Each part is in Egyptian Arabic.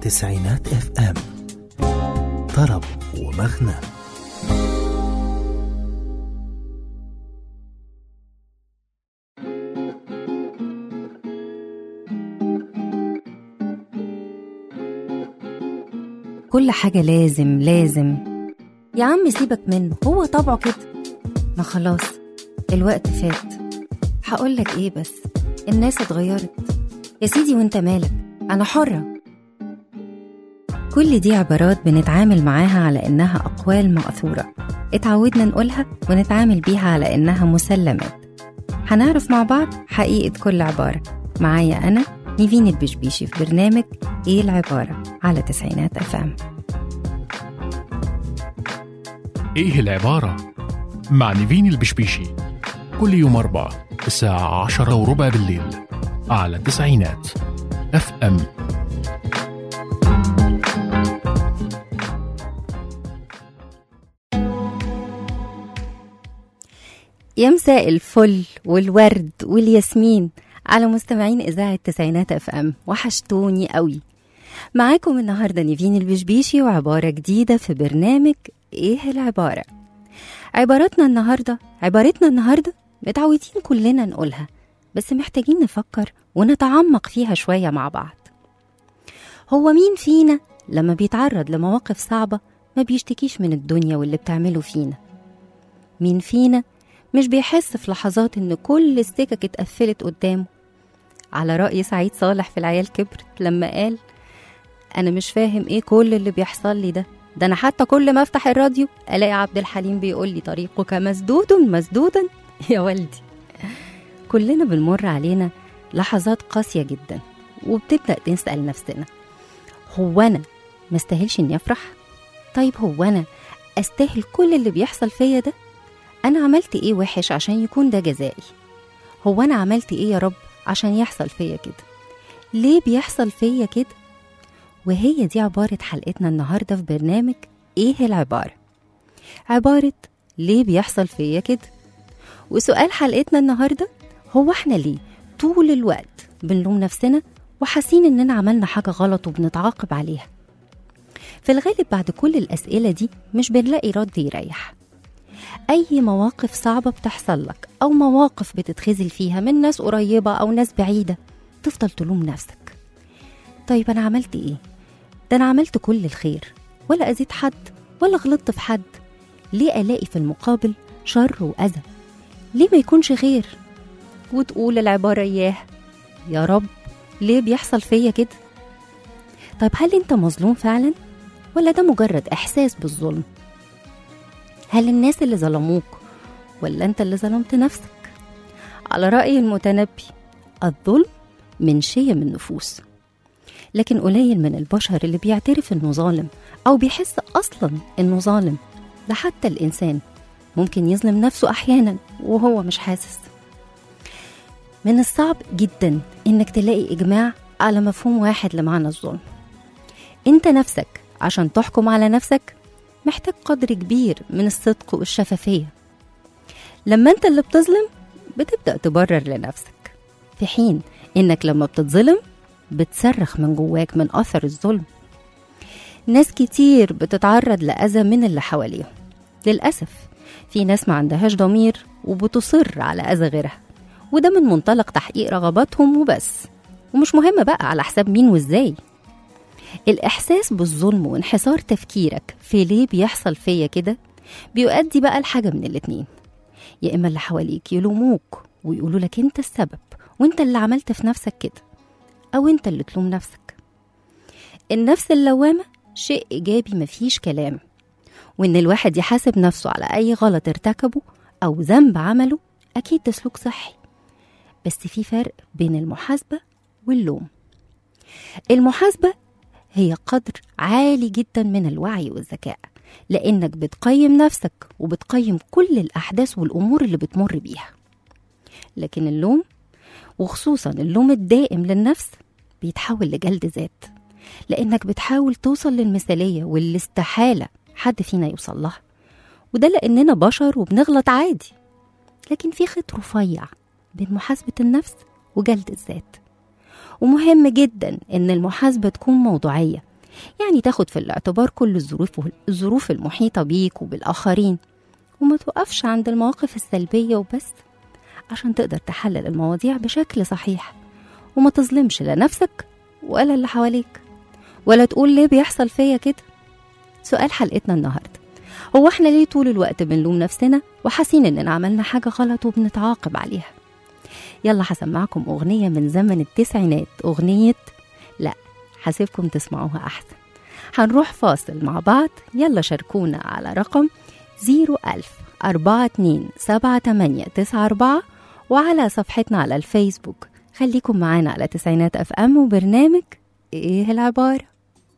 تسعينات اف ام طرب ومغنى كل حاجة لازم لازم يا عم سيبك منه هو طبعه كده ما خلاص الوقت فات هقولك ايه بس الناس اتغيرت يا سيدي وانت مالك انا حرة كل دي عبارات بنتعامل معاها على انها اقوال مأثورة اتعودنا نقولها ونتعامل بيها على انها مسلمات هنعرف مع بعض حقيقة كل عبارة معايا أنا نيفين البشبيشي في برنامج إيه العبارة على تسعينات أفام إيه العبارة؟ مع نيفين البشبيشي كل يوم أربعة الساعة عشرة وربع بالليل على تسعينات اف ام يا مساء الفل والورد والياسمين على مستمعين إذاعة تسعينات أف أم وحشتوني قوي معاكم النهاردة نيفين البشبيشي وعبارة جديدة في برنامج إيه العبارة عباراتنا النهاردة عبارتنا النهاردة متعودين كلنا نقولها بس محتاجين نفكر ونتعمق فيها شوية مع بعض هو مين فينا لما بيتعرض لمواقف صعبة ما بيشتكيش من الدنيا واللي بتعمله فينا مين فينا مش بيحس في لحظات إن كل السكك اتقفلت قدامه على رأي سعيد صالح في العيال كبرت لما قال أنا مش فاهم إيه كل اللي بيحصل لي ده ده أنا حتى كل ما أفتح الراديو ألاقي عبد الحليم بيقول لي طريقك مسدود مسدودا يا والدي كلنا بنمر علينا لحظات قاسية جدا وبتبدأ تسأل نفسنا هو أنا ما استاهلش إني أفرح؟ طيب هو أنا أستاهل كل اللي بيحصل فيا ده؟ أنا عملت إيه وحش عشان يكون ده جزائي؟ هو أنا عملت إيه يا رب عشان يحصل فيا كده؟ ليه بيحصل فيا كده؟ وهي دي عبارة حلقتنا النهاردة في برنامج إيه العبارة؟ عبارة ليه بيحصل فيا كده؟ وسؤال حلقتنا النهاردة هو إحنا ليه طول الوقت بنلوم نفسنا وحاسين إننا عملنا حاجة غلط وبنتعاقب عليها؟ في الغالب بعد كل الأسئلة دي مش بنلاقي رد يريح أي مواقف صعبة بتحصل لك أو مواقف بتتخزل فيها من ناس قريبة أو ناس بعيدة تفضل تلوم نفسك طيب أنا عملت إيه؟ ده أنا عملت كل الخير ولا أزيد حد ولا غلطت في حد ليه ألاقي في المقابل شر وأذى ليه ما يكونش خير وتقول العبارة إياه يا رب ليه بيحصل فيا كده طيب هل أنت مظلوم فعلا ولا ده مجرد إحساس بالظلم هل الناس اللي ظلموك ولا أنت اللي ظلمت نفسك على رأي المتنبي الظلم من شيم النفوس لكن قليل من البشر اللي بيعترف انه ظالم او بيحس اصلا انه ظالم ده حتى الانسان ممكن يظلم نفسه احيانا وهو مش حاسس من الصعب جدا انك تلاقي اجماع على مفهوم واحد لمعنى الظلم انت نفسك عشان تحكم على نفسك محتاج قدر كبير من الصدق والشفافيه لما انت اللي بتظلم بتبدا تبرر لنفسك في حين انك لما بتتظلم بتصرخ من جواك من اثر الظلم ناس كتير بتتعرض لاذى من اللي حواليهم للاسف في ناس ما عندهاش ضمير وبتصر على اذى غيرها وده من منطلق تحقيق رغباتهم وبس ومش مهم بقى على حساب مين وازاي الإحساس بالظلم وانحصار تفكيرك في ليه بيحصل فيا كده بيؤدي بقى لحاجة من الاتنين يا إما اللي حواليك يلوموك ويقولوا لك أنت السبب وأنت اللي عملت في نفسك كده أو أنت اللي تلوم نفسك النفس اللوامة شيء إيجابي مفيش كلام وإن الواحد يحاسب نفسه على أي غلط ارتكبه أو ذنب عمله أكيد ده سلوك صحي بس في فرق بين المحاسبة واللوم المحاسبة هي قدر عالي جدا من الوعي والذكاء لأنك بتقيم نفسك وبتقيم كل الأحداث والأمور اللي بتمر بيها لكن اللوم وخصوصا اللوم الدائم للنفس بيتحول لجلد ذات لأنك بتحاول توصل للمثالية واللي استحالة حد فينا يوصل لها وده لأننا بشر وبنغلط عادي لكن في خيط رفيع بين محاسبة النفس وجلد الذات ومهم جدا إن المحاسبة تكون موضوعية يعني تاخد في الاعتبار كل الظروف الظروف المحيطة بيك وبالآخرين وما توقفش عند المواقف السلبية وبس عشان تقدر تحلل المواضيع بشكل صحيح وما تظلمش لا نفسك ولا اللي حواليك ولا تقول ليه بيحصل فيا كده سؤال حلقتنا النهارده هو احنا ليه طول الوقت بنلوم نفسنا وحاسين اننا عملنا حاجة غلط وبنتعاقب عليها يلا هسمعكم أغنية من زمن التسعينات أغنية لا هسيبكم تسمعوها أحسن هنروح فاصل مع بعض يلا شاركونا على رقم 01000 42 78 94 وعلى صفحتنا على الفيسبوك خليكم معانا على تسعينات اف ام وبرنامج ايه العبارة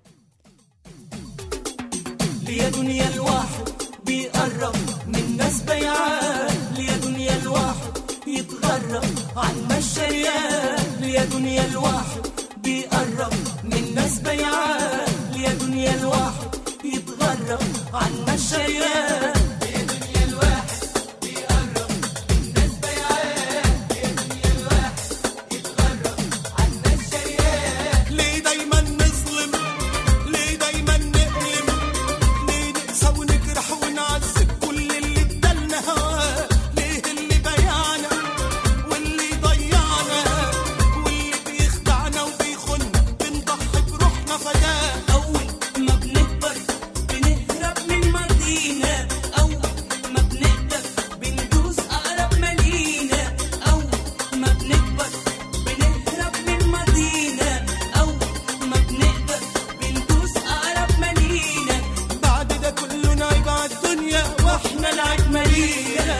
ليا دنيا الواحد بيقرب من ناس بيعان ليا دنيا الواحد يتغرب عن مشاريان ليا دنيا الواحد بيقرب من ناس بيعان ليا دنيا الواحد يتغرب عن مشاريان ليا دنيا الواحد بيقرب من ناس بيعان ليا دنيا الواحد يتغرب عن مشاريان ليه دايما نظلم ليه دايما نألم ليه نقسى ونجرح ونعذب كل اللي ادالنا هواه ليه اللي بيعنا واللي ضيعنا واللي بيخدعنا وبيخنا بنضحي بروحنا فداه اول ما بنكبر بنهرب من مدينة اول ما بنقدر بندوس اقرب مدينة اول ما بنكبر بنهرب من مدينة اول ما بنقدر بندوس اقرب مدينة بعد ده كله نعيب على الدنيا واحنا العيب مالينا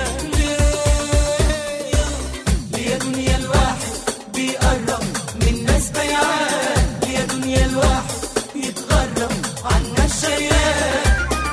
ليا دنيا الواحد بيقرب من ناس بيعان ليا دنيا الواحد يتغرب عن ناس شيان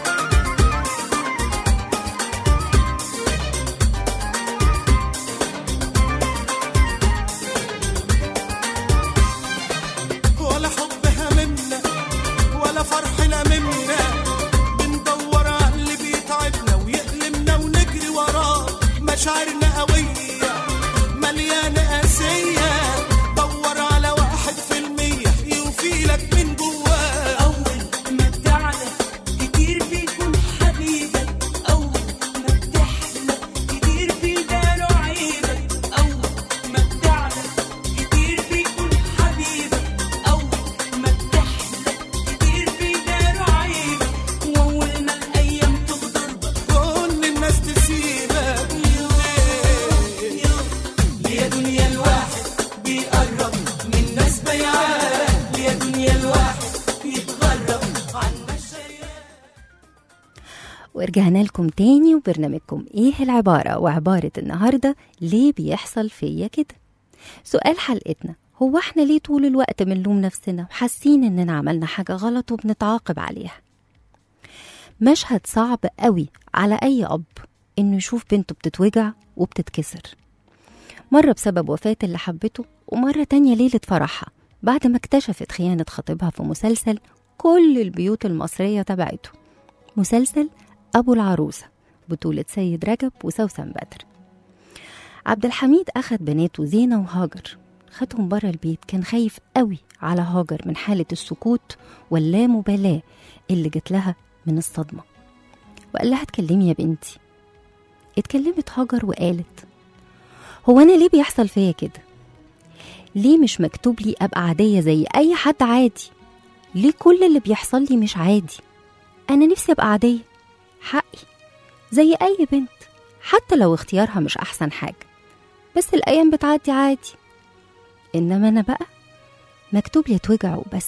ولا حب هممنا ولا فرح لممنا بندور على اللي بيتعبنا ويألمنا ونجري وراه مشاعرنا قوية مليانة قاسية دور على واحد في المية يوفيلك من جواه أول ما بتعلى كتير بيكون حبيبك أول ما بتحلى كتير بيداروا عيبك أول ما بتعلى كتير بيكون حبيبك أول ما بتحلى كتير بيداروا عيبك وأول ما الأيام تغدر كل الناس تسيبك ليا دنيا الواحد بيقرب من ناس بيعان ليا دنيا الواحد يتغرب عن مشاريان ورجعنا لكم تاني وبرنامجكم ايه العبارة وعبارة النهاردة ليه بيحصل فيا كده سؤال حلقتنا هو احنا ليه طول الوقت بنلوم نفسنا وحاسين اننا عملنا حاجة غلط وبنتعاقب عليها مشهد صعب قوي على اي اب انه يشوف بنته بتتوجع وبتتكسر مرة بسبب وفاة اللي حبته ومرة تانية ليلة فرحها بعد ما اكتشفت خيانة خطيبها في مسلسل كل البيوت المصرية تبعته مسلسل أبو العروسة بطولة سيد رجب وسوسن بدر عبد الحميد أخد بناته زينة وهاجر خدهم بره البيت كان خايف قوي على هاجر من حالة السكوت واللامبالاة اللي جت لها من الصدمة وقال لها اتكلمي يا بنتي اتكلمت هاجر وقالت هو أنا ليه بيحصل فيا كده ليه مش مكتوب لي أبقى عادية زي أي حد عادي ليه كل اللي بيحصل لي مش عادي أنا نفسي أبقى عادية حقي زي أي بنت حتى لو اختيارها مش أحسن حاجة بس الأيام بتعدي عادي إنما أنا بقى مكتوب لي اتوجع وبس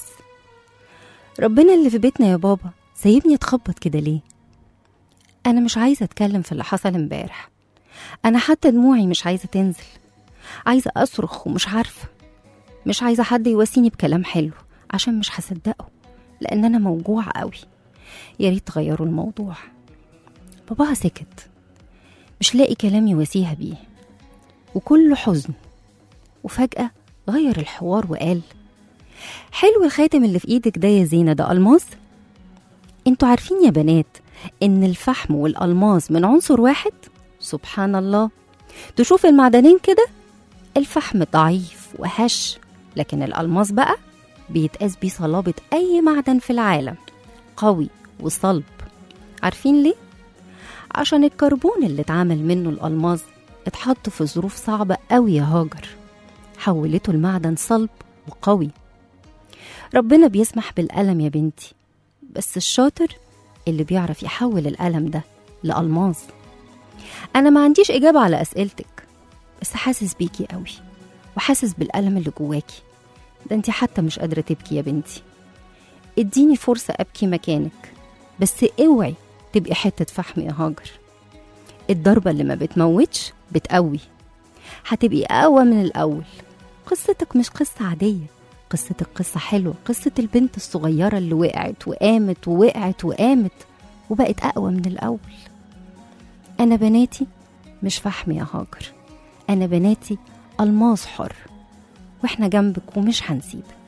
ربنا اللي في بيتنا يا بابا سايبني اتخبط كده ليه أنا مش عايزة أتكلم في اللي حصل امبارح أنا حتى دموعي مش عايزة تنزل عايزة أصرخ ومش عارفة مش عايزة حد يواسيني بكلام حلو عشان مش هصدقه لأن أنا موجوعة قوي يا ريت تغيروا الموضوع باباها سكت مش لاقي كلام يواسيها بيه وكله حزن وفجأة غير الحوار وقال حلو الخاتم اللي في ايدك ده يا زينة ده ألماس انتوا عارفين يا بنات ان الفحم والألماس من عنصر واحد سبحان الله تشوف المعدنين كده الفحم ضعيف وهش لكن الألماس بقى بيتقاس بيه صلابة أي معدن في العالم قوي وصلب عارفين ليه؟ عشان الكربون اللي اتعمل منه الألماظ اتحط في ظروف صعبة قوي يا هاجر حولته المعدن صلب وقوي ربنا بيسمح بالألم يا بنتي بس الشاطر اللي بيعرف يحول الألم ده لألماظ أنا ما عنديش إجابة على أسئلتك بس حاسس بيكي قوي وحاسس بالألم اللي جواكي ده انت حتى مش قادرة تبكي يا بنتي اديني فرصة أبكي مكانك بس اوعي تبقي حتة فحم يا هاجر الضربة اللي ما بتموتش بتقوي هتبقي أقوى من الأول قصتك مش قصة عادية قصتك قصة حلوة قصة البنت الصغيرة اللي وقعت وقامت ووقعت وقامت وبقت أقوى من الأول أنا بناتي مش فحم يا هاجر أنا بناتي ألماظ حر وإحنا جنبك ومش هنسيبك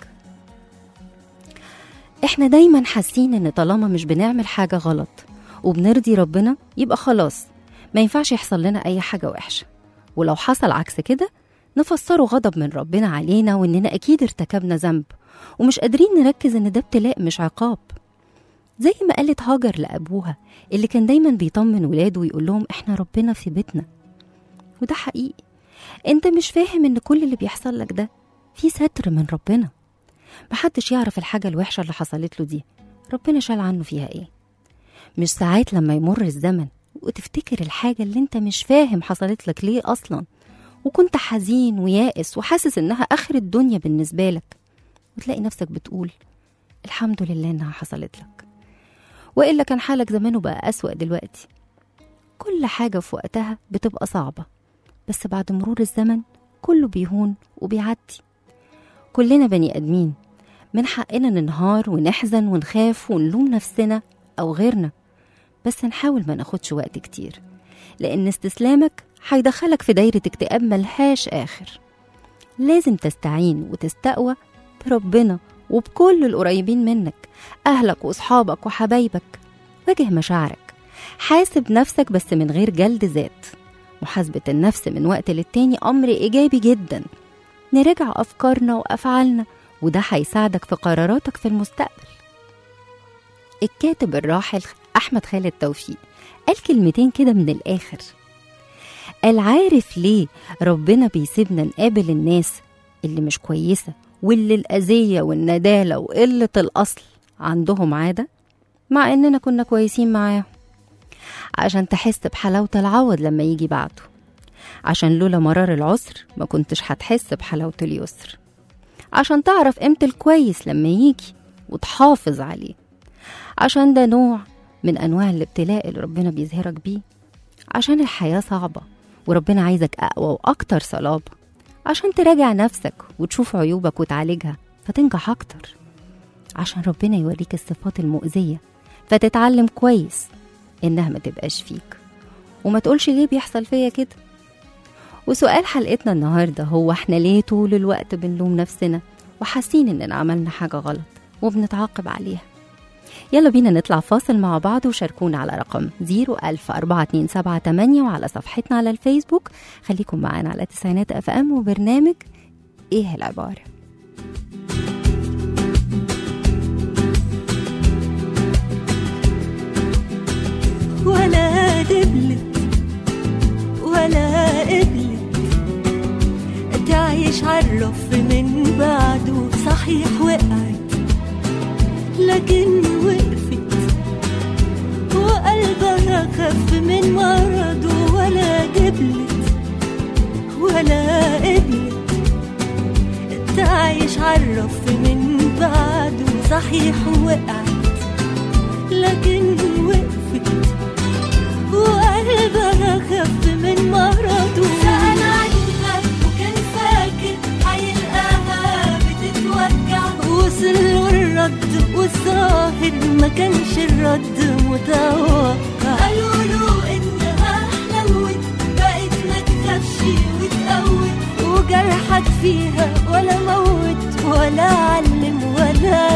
إحنا دايما حاسين إن طالما مش بنعمل حاجة غلط وبنرضي ربنا يبقى خلاص ما ينفعش يحصل لنا أي حاجة وحشة ولو حصل عكس كده نفسره غضب من ربنا علينا وإننا أكيد ارتكبنا ذنب ومش قادرين نركز إن ده ابتلاء مش عقاب زي ما قالت هاجر لأبوها اللي كان دايما بيطمن ولاده ويقول لهم إحنا ربنا في بيتنا وده حقيقي انت مش فاهم ان كل اللي بيحصل لك ده في ستر من ربنا محدش يعرف الحاجة الوحشة اللي حصلت له دي ربنا شال عنه فيها ايه مش ساعات لما يمر الزمن وتفتكر الحاجة اللي انت مش فاهم حصلت لك ليه اصلا وكنت حزين ويائس وحاسس انها اخر الدنيا بالنسبة لك وتلاقي نفسك بتقول الحمد لله انها حصلت لك والا كان حالك زمانه بقى اسوأ دلوقتي كل حاجة في وقتها بتبقى صعبة بس بعد مرور الزمن كله بيهون وبيعدي كلنا بني ادمين من حقنا ننهار ونحزن ونخاف ونلوم نفسنا او غيرنا بس نحاول ما ناخدش وقت كتير لان استسلامك هيدخلك في دايرة اكتئاب ملهاش اخر لازم تستعين وتستقوى بربنا وبكل القريبين منك اهلك واصحابك وحبايبك واجه مشاعرك حاسب نفسك بس من غير جلد ذات محاسبة النفس من وقت للتاني أمر إيجابي جدا نراجع أفكارنا وأفعالنا وده هيساعدك في قراراتك في المستقبل الكاتب الراحل أحمد خالد توفيق قال كلمتين كده من الآخر قال عارف ليه ربنا بيسيبنا نقابل الناس اللي مش كويسة واللي الأذية والندالة وقلة الأصل عندهم عادة مع إننا كنا كويسين معاهم عشان تحس بحلاوة العوض لما يجي بعده عشان لولا مرار العسر ما كنتش هتحس بحلاوة اليسر عشان تعرف قيمة الكويس لما يجي وتحافظ عليه عشان ده نوع من أنواع الابتلاء اللي ربنا بيظهرك بيه عشان الحياة صعبة وربنا عايزك أقوى وأكتر صلابة عشان تراجع نفسك وتشوف عيوبك وتعالجها فتنجح أكتر عشان ربنا يوريك الصفات المؤذية فتتعلم كويس إنها ما تبقاش فيك وما تقولش ليه بيحصل فيا كده وسؤال حلقتنا النهاردة هو احنا ليه طول الوقت بنلوم نفسنا وحاسين اننا عملنا حاجة غلط وبنتعاقب عليها يلا بينا نطلع فاصل مع بعض وشاركونا على رقم 0104278 وعلى صفحتنا على الفيسبوك خليكم معانا على تسعينات اف ام وبرنامج ايه العبارة ولا دبلت ولا قبلت تعيش عالرف من بعده صحيح وقعت لكن وقفت وقلبها خف من مرضه ولا دبلت ولا قبلت تعيش عالرف من بعده صحيح وقعت لكن وقفت وقلبها خف من مرضه سأل عنها وكان فاكر هيلقاها بتتوجع وصل له الرد والظاهر ما كانش الرد متوقع قالوا له انها حلوت بقت ما تخافش وتقوت وجرحك فيها ولا موت ولا علم ولا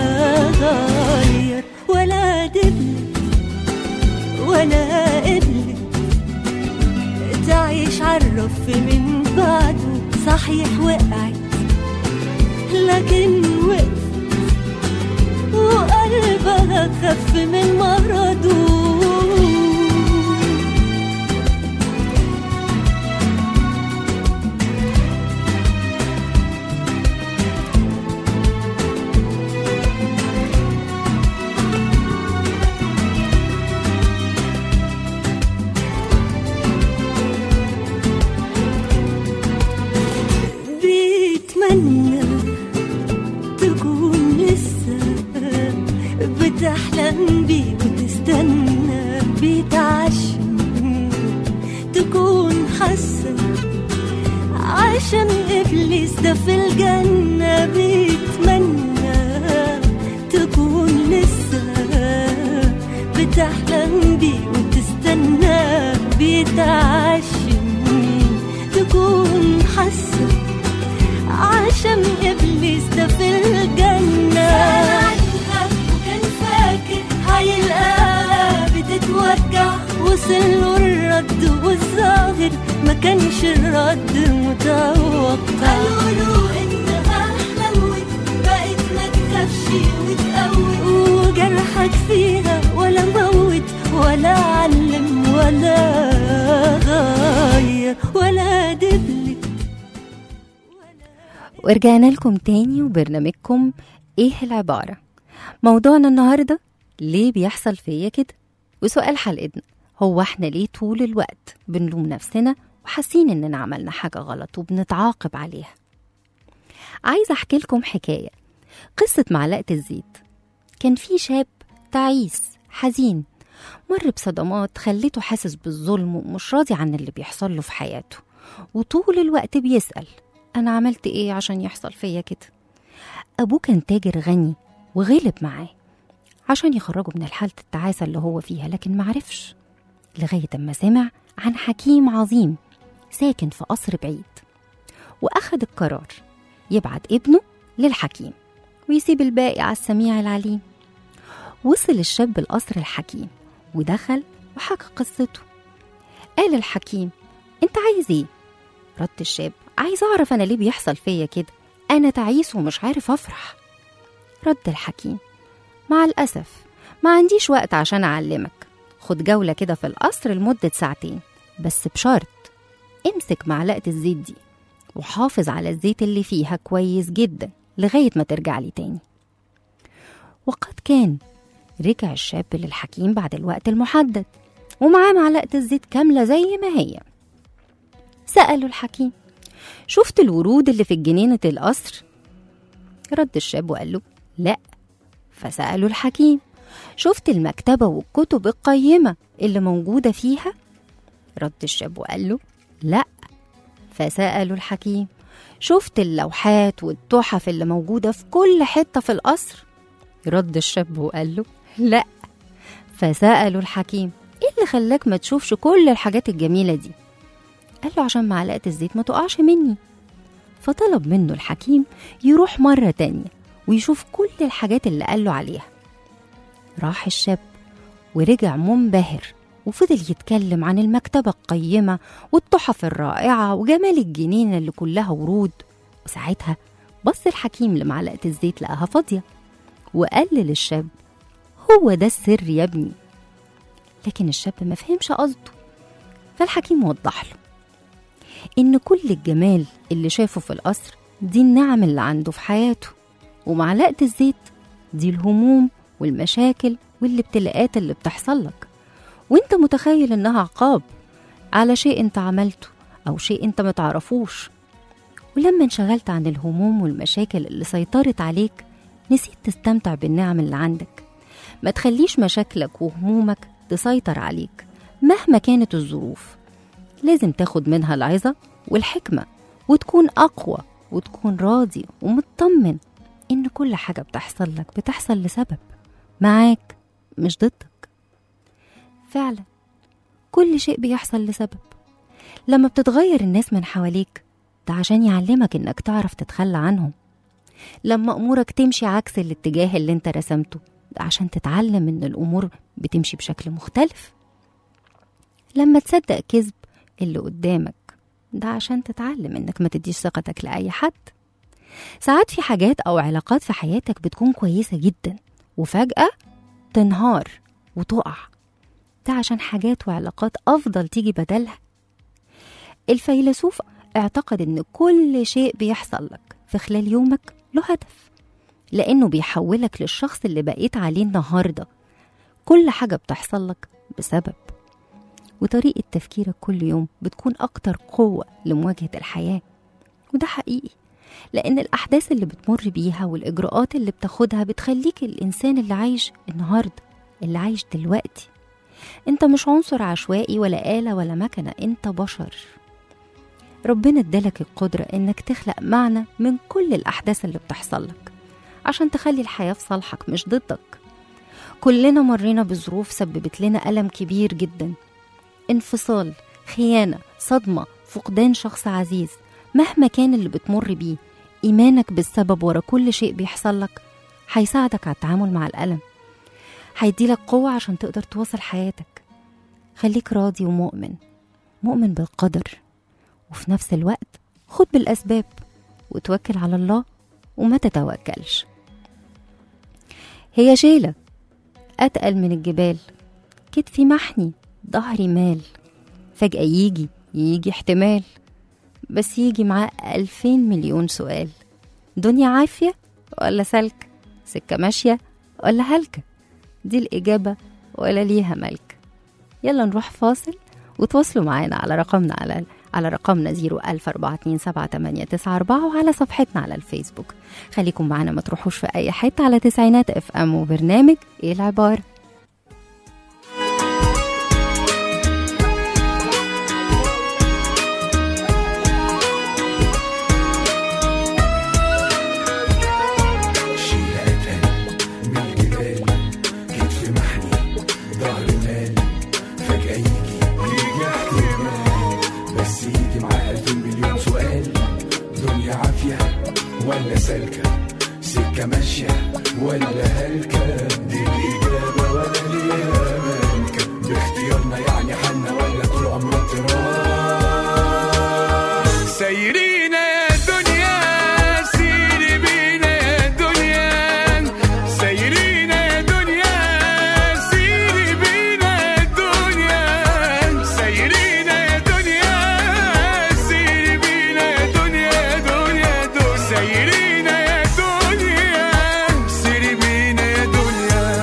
غير ولا دبلت ولا قبلت تعيش عالرف من بعده صحيح وقعت لكن وقفت خف من مرضه بيتمنى تكون لسه بتحلم بيه وتستنى بيتعشم تكون حاسة عشان إبليس ده في الجنة بيتمنى تكون لسه بتحلم بيه وتستنى بيتعشم تكون حاسة عشان إبليس ده في الجنة وكان فاكر هيلقاها بتتوجع وصل له الرد والظاهر ما كانش الرد متوقع قالوا انها حلوت بقت ما تخافش وتقوي وجرحك فيها ولا موت ولا علم ولا غير ولا دبلت ورجعنا لكم تاني وبرنامجكم ايه العبارة موضوعنا النهاردة ليه بيحصل فيا كده وسؤال حلقتنا هو احنا ليه طول الوقت بنلوم نفسنا وحاسين اننا عملنا حاجة غلط وبنتعاقب عليها عايزة احكي لكم حكاية قصة معلقة الزيت كان في شاب تعيس حزين مر بصدمات خلته حاسس بالظلم ومش راضي عن اللي بيحصل له في حياته وطول الوقت بيسأل أنا عملت إيه عشان يحصل فيا كده أبوه كان تاجر غني وغلب معاه عشان يخرجه من الحالة التعاسة اللي هو فيها لكن معرفش لغاية أما سمع عن حكيم عظيم ساكن في قصر بعيد وأخد القرار يبعت ابنه للحكيم ويسيب الباقي على السميع العليم وصل الشاب القصر الحكيم ودخل وحكى قصته قال الحكيم انت عايز ايه رد الشاب عايز اعرف انا ليه بيحصل فيا كده انا تعيس ومش عارف افرح رد الحكيم مع الاسف ما عنديش وقت عشان اعلمك خد جوله كده في القصر لمده ساعتين بس بشرط امسك معلقه الزيت دي وحافظ على الزيت اللي فيها كويس جدا لغايه ما ترجع لي تاني وقد كان رجع الشاب للحكيم بعد الوقت المحدد ومعاه معلقه الزيت كامله زي ما هي سأله الحكيم شفت الورود اللي في جنينة القصر؟ رد الشاب وقال له لا فسأله الحكيم شفت المكتبة والكتب القيمة اللي موجودة فيها؟ رد الشاب وقال له لا فسأله الحكيم شفت اللوحات والتحف اللي موجودة في كل حتة في القصر؟ رد الشاب وقال له لا فسأله الحكيم ايه اللي خلاك ما تشوفش كل الحاجات الجميلة دي؟ قال له عشان معلقة الزيت ما تقعش مني فطلب منه الحكيم يروح مرة تانية ويشوف كل الحاجات اللي قال له عليها راح الشاب ورجع منبهر وفضل يتكلم عن المكتبة القيمة والتحف الرائعة وجمال الجنينة اللي كلها ورود وساعتها بص الحكيم لمعلقة الزيت لقاها فاضية وقال للشاب هو ده السر يا ابني لكن الشاب ما فهمش قصده فالحكيم وضح له إن كل الجمال اللي شافه في القصر دي النعم اللي عنده في حياته ومعلقة الزيت دي الهموم والمشاكل والابتلاءات اللي بتحصل لك وانت متخيل انها عقاب على شيء انت عملته او شيء انت متعرفوش ولما انشغلت عن الهموم والمشاكل اللي سيطرت عليك نسيت تستمتع بالنعم اللي عندك ما تخليش مشاكلك وهمومك تسيطر عليك مهما كانت الظروف لازم تاخد منها العظة والحكمة وتكون أقوى وتكون راضي ومطمن إن كل حاجة بتحصل لك بتحصل لسبب معاك مش ضدك فعلا كل شيء بيحصل لسبب لما بتتغير الناس من حواليك ده عشان يعلمك إنك تعرف تتخلى عنهم لما أمورك تمشي عكس الاتجاه اللي انت رسمته ده عشان تتعلم إن الأمور بتمشي بشكل مختلف لما تصدق كذب اللي قدامك ده عشان تتعلم انك ما تديش ثقتك لأي حد ساعات في حاجات أو علاقات في حياتك بتكون كويسة جدا وفجأة تنهار وتقع ده عشان حاجات وعلاقات أفضل تيجي بدلها الفيلسوف اعتقد إن كل شيء بيحصل لك في خلال يومك له هدف لأنه بيحولك للشخص اللي بقيت عليه النهاردة كل حاجة بتحصل لك بسبب وطريقة تفكيرك كل يوم بتكون أكتر قوة لمواجهة الحياة وده حقيقي لأن الأحداث اللي بتمر بيها والإجراءات اللي بتاخدها بتخليك الإنسان اللي عايش النهاردة اللي عايش دلوقتي أنت مش عنصر عشوائي ولا آلة ولا مكنة أنت بشر ربنا ادالك القدرة إنك تخلق معنى من كل الأحداث اللي بتحصل لك عشان تخلي الحياة في صالحك مش ضدك كلنا مرينا بظروف سببت لنا ألم كبير جدا انفصال خيانة صدمة فقدان شخص عزيز مهما كان اللي بتمر بيه إيمانك بالسبب ورا كل شيء بيحصل لك هيساعدك على التعامل مع الألم هيديلك قوة عشان تقدر تواصل حياتك خليك راضي ومؤمن مؤمن بالقدر وفي نفس الوقت خد بالأسباب وتوكل على الله وما تتوكلش هي شيلة أتقل من الجبال كتفي محني ظهري مال فجأة يجي يجي احتمال بس يجي معاه ألفين مليون سؤال دنيا عافية ولا سلك سكة ماشية ولا هلكة دي الإجابة ولا ليها ملك يلا نروح فاصل وتواصلوا معانا على رقمنا على على رقمنا 010427894 وعلى صفحتنا على الفيسبوك خليكم معانا ما تروحوش في أي حتة على تسعينات اف ام وبرنامج ايه العبارة شيلة أتقل من الجبال كتف محني ظهر مال فجأة يجي يجي احتمال بس يجي معاه ألفين مليون سؤال دنيا عافية ولا سالكة سكة ماشية ولا هلكة دي الإجابة ولا ليها مالكة باختيارنا يعني حنا ولا طول عمرنا تراب سايرين يا دنيا سيري بينا يا دنيا سايرين يا دنيا سيري بينا يا دنيا سايرين يا دنيا سيري بينا يا دنيا يا دنيا دنيا سايرين يا دنيا سيري بينا يا دنيا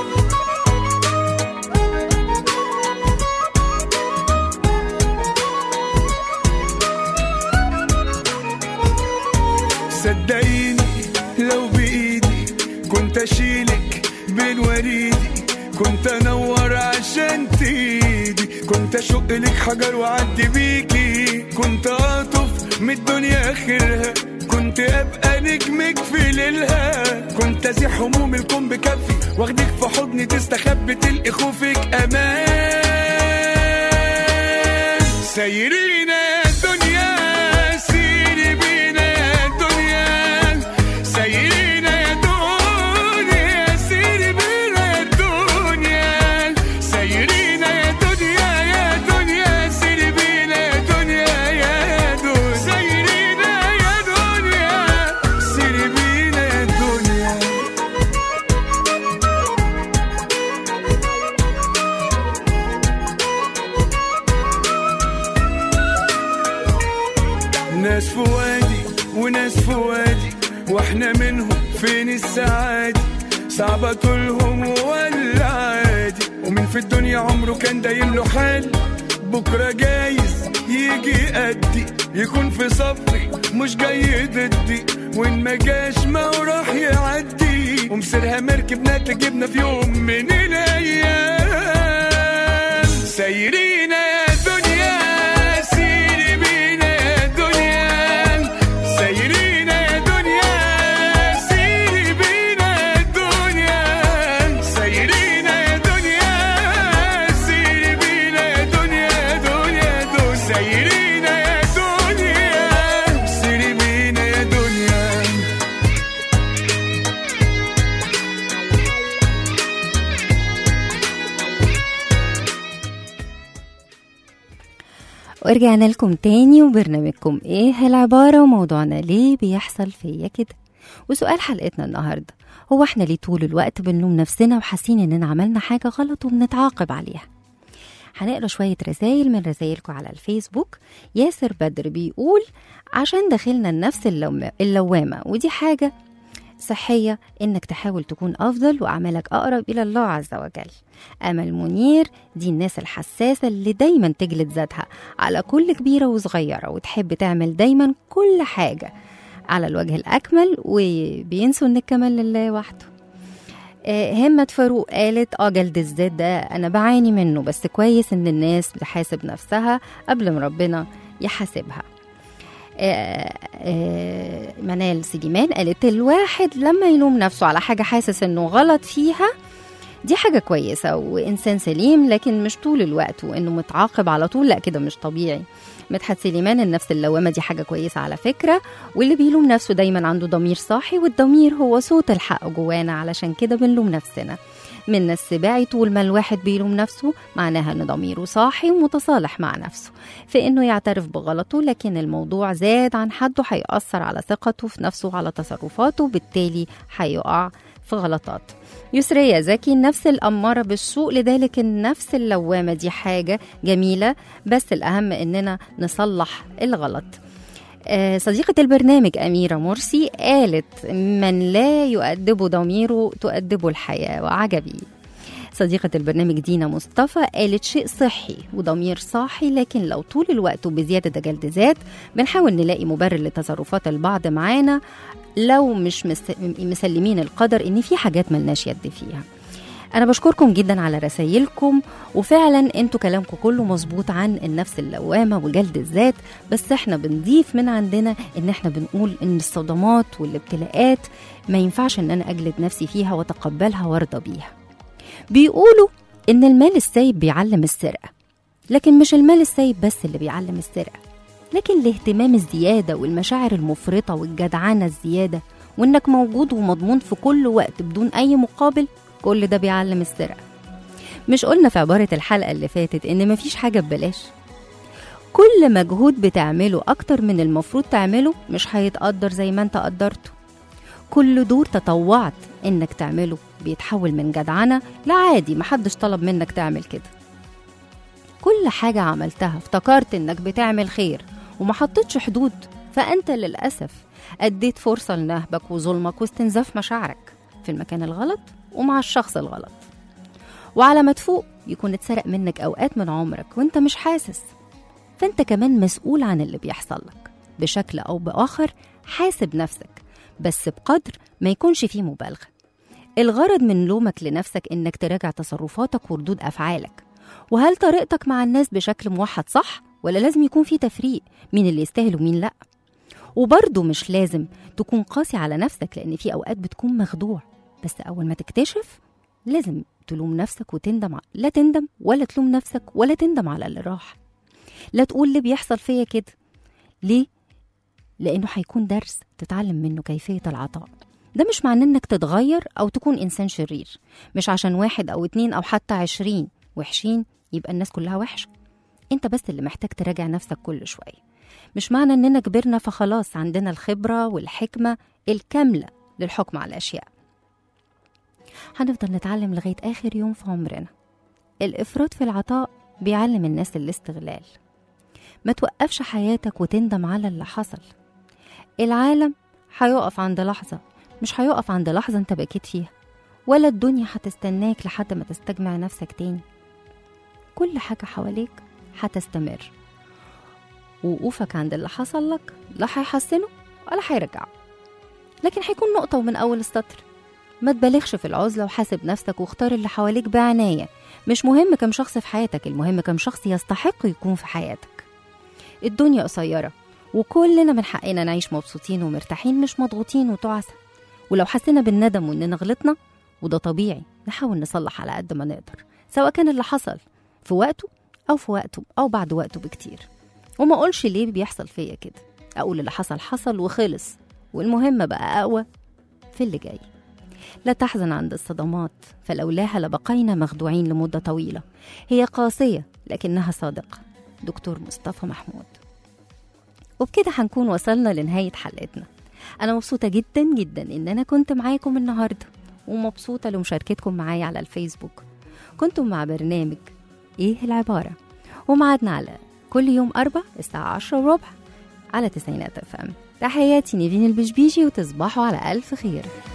صدقيني لو بايدي كنت اشيلك بين وريدي كنت انور عشان تيدي كنت اشق لك حجر واعدي بيكي كنت اطف من الدنيا اخرها كنت ابقى نجمك في ليلها كنت ازيح هموم الكون بكفي واخدك في حضني تستخبي تلقي خوفك امان سايرين يا دنيا سيري بينا يا دنيا سايرين يا دنيا سيري بينا يا دنيا سايرين يا دنيا يا دنيا سيري بينا يا دنيا يا دنيا سايرين يا دنيا سيري بينا يا دنيا ناس في وادي وناس في وادي واحنا منهم فين السعادة صعبة طولهم ولا عادي ومين في الدنيا عمره كان دايم له حال بكرة جايز يجي قدي يكون في صفي مش جاي ضدي وان ما جاش ما هو راح يعدي ومسيرها مركبنا تجيبنا في يوم من الايام سايرين يا دنيا سيري بينا يا دنيا سايرين يا دنيا سيري بينا يا دنيا سايرين يا دنيا سيري بينا يا دنيا يا دنيا دنيا سايرين يا دنيا سيري بينا يا دنيا ورجعنا لكم تاني وبرنامجكم ايه العبارة وموضوعنا ليه بيحصل فيا كده وسؤال حلقتنا النهاردة هو احنا ليه طول الوقت بنلوم نفسنا وحاسين اننا عملنا حاجة غلط وبنتعاقب عليها هنقرا شوية رسائل من رسائلكم على الفيسبوك ياسر بدر بيقول عشان داخلنا النفس اللوم- اللوامة ودي حاجة صحية إنك تحاول تكون أفضل وأعمالك أقرب إلى الله عز وجل أمل منير دي الناس الحساسة اللي دايما تجلد ذاتها على كل كبيرة وصغيرة وتحب تعمل دايما كل حاجة على الوجه الأكمل وبينسوا إن الكمال لله وحده آه، همة فاروق قالت اه جلد الذات ده انا بعاني منه بس كويس ان الناس بتحاسب نفسها قبل ما ربنا يحاسبها آه، آه، منال سليمان قالت الواحد لما يلوم نفسه على حاجة حاسس انه غلط فيها دي حاجة كويسة وإنسان سليم لكن مش طول الوقت وإنه متعاقب على طول لا كده مش طبيعي مدحت سليمان النفس اللوامة دي حاجة كويسة على فكرة واللي بيلوم نفسه دايما عنده ضمير صاحي والضمير هو صوت الحق جوانا علشان كده بنلوم نفسنا من السباعي طول ما الواحد بيلوم نفسه معناها ان ضميره صاحي ومتصالح مع نفسه في انه يعترف بغلطه لكن الموضوع زاد عن حده هيأثر على ثقته في نفسه وعلى تصرفاته بالتالي هيقع في غلطات يسرية زكي النفس الأمارة بالسوء لذلك النفس اللوامة دي حاجة جميلة بس الأهم إننا نصلح الغلط آه، صديقة البرنامج أميرة مرسي قالت من لا يؤدب ضميره تؤدبه الحياة وعجبي صديقة البرنامج دينا مصطفى قالت شيء صحي وضمير صاحي لكن لو طول الوقت بزيادة جلد ذات بنحاول نلاقي مبرر لتصرفات البعض معانا لو مش مس- مسلمين القدر ان في حاجات ملناش يد فيها انا بشكركم جدا على رسايلكم وفعلا انتوا كلامكم كله مظبوط عن النفس اللوامه وجلد الذات بس احنا بنضيف من عندنا ان احنا بنقول ان الصدمات والابتلاءات ما ينفعش ان انا اجلد نفسي فيها واتقبلها وارضى بيها بيقولوا ان المال السايب بيعلم السرقه لكن مش المال السايب بس اللي بيعلم السرقه لكن الاهتمام الزياده والمشاعر المفرطه والجدعنه الزياده وانك موجود ومضمون في كل وقت بدون اي مقابل كل ده بيعلم السرقه مش قلنا في عباره الحلقه اللي فاتت ان مفيش حاجه ببلاش كل مجهود بتعمله اكتر من المفروض تعمله مش هيتقدر زي ما انت قدرته كل دور تطوعت انك تعمله بيتحول من جدعنه لعادي محدش طلب منك تعمل كده كل حاجة عملتها افتكرت انك بتعمل خير وما حطيتش حدود فانت للأسف اديت فرصة لنهبك وظلمك واستنزاف مشاعرك في المكان الغلط ومع الشخص الغلط وعلى ما تفوق يكون اتسرق منك اوقات من عمرك وانت مش حاسس فانت كمان مسؤول عن اللي بيحصل لك بشكل او باخر حاسب نفسك بس بقدر ما يكونش فيه مبالغه الغرض من لومك لنفسك انك تراجع تصرفاتك وردود افعالك وهل طريقتك مع الناس بشكل موحد صح ولا لازم يكون في تفريق مين اللي يستاهل ومين لا وبرضه مش لازم تكون قاسي على نفسك لان في اوقات بتكون مخدوع بس اول ما تكتشف لازم تلوم نفسك وتندم ع- لا تندم ولا تلوم نفسك ولا تندم على اللي راح لا تقول اللي بيحصل فيا كده ليه لانه هيكون درس تتعلم منه كيفيه العطاء ده مش معناه انك تتغير او تكون انسان شرير مش عشان واحد او اتنين او حتى عشرين وحشين يبقى الناس كلها وحشه انت بس اللي محتاج تراجع نفسك كل شويه مش معنى اننا كبرنا فخلاص عندنا الخبره والحكمه الكامله للحكم على الاشياء هنفضل نتعلم لغايه اخر يوم في عمرنا الافراط في العطاء بيعلم الناس الاستغلال ما توقفش حياتك وتندم على اللي حصل العالم هيقف عند لحظه مش هيقف عند لحظه انت بكيت فيها ولا الدنيا هتستناك لحد ما تستجمع نفسك تاني كل حاجة حواليك هتستمر ووقوفك عند اللي حصل لك لا هيحسنه ولا هيرجعه لكن هيكون نقطة ومن أول السطر ما تبالغش في العزلة وحاسب نفسك واختار اللي حواليك بعناية مش مهم كم شخص في حياتك المهم كم شخص يستحق يكون في حياتك الدنيا قصيرة وكلنا من حقنا نعيش مبسوطين ومرتاحين مش مضغوطين وتعسى ولو حسينا بالندم وإننا غلطنا وده طبيعي نحاول نصلح على قد ما نقدر سواء كان اللي حصل في وقته أو في وقته أو بعد وقته بكتير وما أقولش ليه بيحصل فيا كده أقول اللي حصل حصل وخلص والمهم بقى أقوى في اللي جاي لا تحزن عند الصدمات فلولاها لبقينا مخدوعين لمدة طويلة هي قاسية لكنها صادقة دكتور مصطفى محمود وبكده هنكون وصلنا لنهاية حلقتنا أنا مبسوطة جدا جدا إن أنا كنت معاكم النهاردة ومبسوطة لمشاركتكم معايا على الفيسبوك كنتم مع برنامج إيه العبارة ومعادنا على كل يوم أربع الساعة عشرة وربع على تسعينات أف أم تحياتي نيفين البشبيشي وتصبحوا على ألف خير